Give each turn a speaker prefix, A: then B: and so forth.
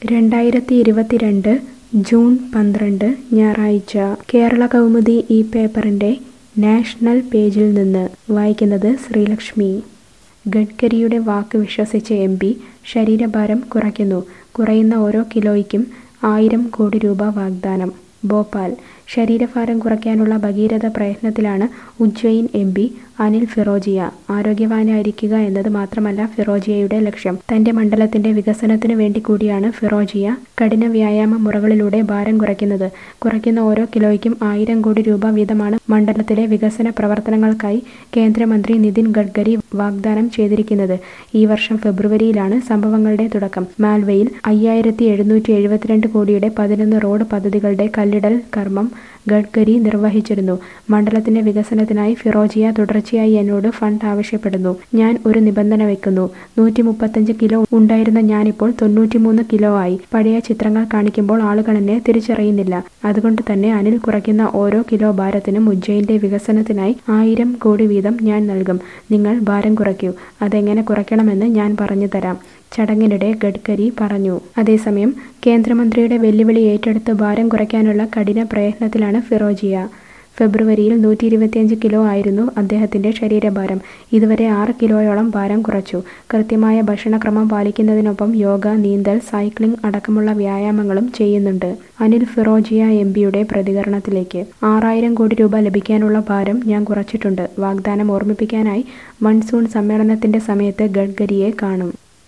A: രണ്ടായിരത്തി ഇരുപത്തിരണ്ട് ജൂൺ പന്ത്രണ്ട് ഞായറാഴ്ച കേരള കൗമുദി ഈ പേപ്പറിൻ്റെ നാഷണൽ പേജിൽ നിന്ന് വായിക്കുന്നത് ശ്രീലക്ഷ്മി ഗഡ്കരിയുടെ വാക്ക് വിശ്വസിച്ച എം പി ശരീരഭാരം കുറയ്ക്കുന്നു കുറയുന്ന ഓരോ കിലോയ്ക്കും ആയിരം കോടി രൂപ വാഗ്ദാനം ഭോപ്പാൽ ശരീരഭാരം കുറയ്ക്കാനുള്ള ഭഗീരഥ പ്രയത്നത്തിലാണ് ഉജ്ജയിൻ എം പി അനിൽ ഫിറോജിയ ആരോഗ്യവാനായിരിക്കുക എന്നത് മാത്രമല്ല ഫിറോജിയയുടെ ലക്ഷ്യം തന്റെ മണ്ഡലത്തിന്റെ വികസനത്തിനു വേണ്ടി കൂടിയാണ് ഫിറോജിയ കഠിന വ്യായാമ മുറകളിലൂടെ ഭാരം കുറയ്ക്കുന്നത് കുറയ്ക്കുന്ന ഓരോ കിലോയ്ക്കും ആയിരം കോടി രൂപ വീതമാണ് മണ്ഡലത്തിലെ വികസന പ്രവർത്തനങ്ങൾക്കായി കേന്ദ്രമന്ത്രി നിതിൻ ഗഡ്കരി വാഗ്ദാനം ചെയ്തിരിക്കുന്നത് ഈ വർഷം ഫെബ്രുവരിയിലാണ് സംഭവങ്ങളുടെ തുടക്കം മാൽവയിൽ അയ്യായിരത്തി എഴുന്നൂറ്റി എഴുപത്തിരണ്ട് കോടിയുടെ പതിനൊന്ന് റോഡ് പദ്ധതികളുടെ കല്ലിടൽ കർമ്മം ഗഡ്കരി നിർവഹിച്ചിരുന്നു മണ്ഡലത്തിന്റെ വികസനത്തിനായി ഫിറോജിയ തുടർച്ചയായി എന്നോട് ഫണ്ട് ആവശ്യപ്പെടുന്നു ഞാൻ ഒരു നിബന്ധന വെക്കുന്നു നൂറ്റി മുപ്പത്തഞ്ച് കിലോ ഉണ്ടായിരുന്ന ഞാനിപ്പോൾ തൊണ്ണൂറ്റിമൂന്ന് കിലോ ആയി പഴയ ചിത്രങ്ങൾ കാണിക്കുമ്പോൾ ആളുകൾ എന്നെ തിരിച്ചറിയുന്നില്ല അതുകൊണ്ട് തന്നെ അനിൽ കുറയ്ക്കുന്ന ഓരോ കിലോ ഭാരത്തിനും ഉജ്ജയിന്റെ വികസനത്തിനായി ആയിരം കോടി വീതം ഞാൻ നൽകും നിങ്ങൾ ഭാരം കുറയ്ക്കൂ അതെങ്ങനെ കുറയ്ക്കണമെന്ന് ഞാൻ പറഞ്ഞു തരാം ചടങ്ങിനിടെ ഗഡ്കരി പറഞ്ഞു അതേസമയം കേന്ദ്രമന്ത്രിയുടെ വെല്ലുവിളി ഏറ്റെടുത്ത് ഭാരം കുറയ്ക്കാനുള്ള കഠിന പ്രയത്നത്തിലാണ് ഫിറോജിയ ഫെബ്രുവരിയിൽ നൂറ്റി ഇരുപത്തിയഞ്ച് കിലോ ആയിരുന്നു അദ്ദേഹത്തിന്റെ ശരീരഭാരം ഇതുവരെ ആറ് കിലോയോളം ഭാരം കുറച്ചു കൃത്യമായ ഭക്ഷണക്രമം പാലിക്കുന്നതിനൊപ്പം യോഗ നീന്തൽ സൈക്ലിംഗ് അടക്കമുള്ള വ്യായാമങ്ങളും ചെയ്യുന്നുണ്ട് അനിൽ ഫിറോജിയ എം പിയുടെ പ്രതികരണത്തിലേക്ക് ആറായിരം കോടി രൂപ ലഭിക്കാനുള്ള ഭാരം ഞാൻ കുറച്ചിട്ടുണ്ട് വാഗ്ദാനം ഓർമ്മിപ്പിക്കാനായി മൺസൂൺ സമ്മേളനത്തിന്റെ സമയത്ത് ഗഡ്കരിയെ കാണും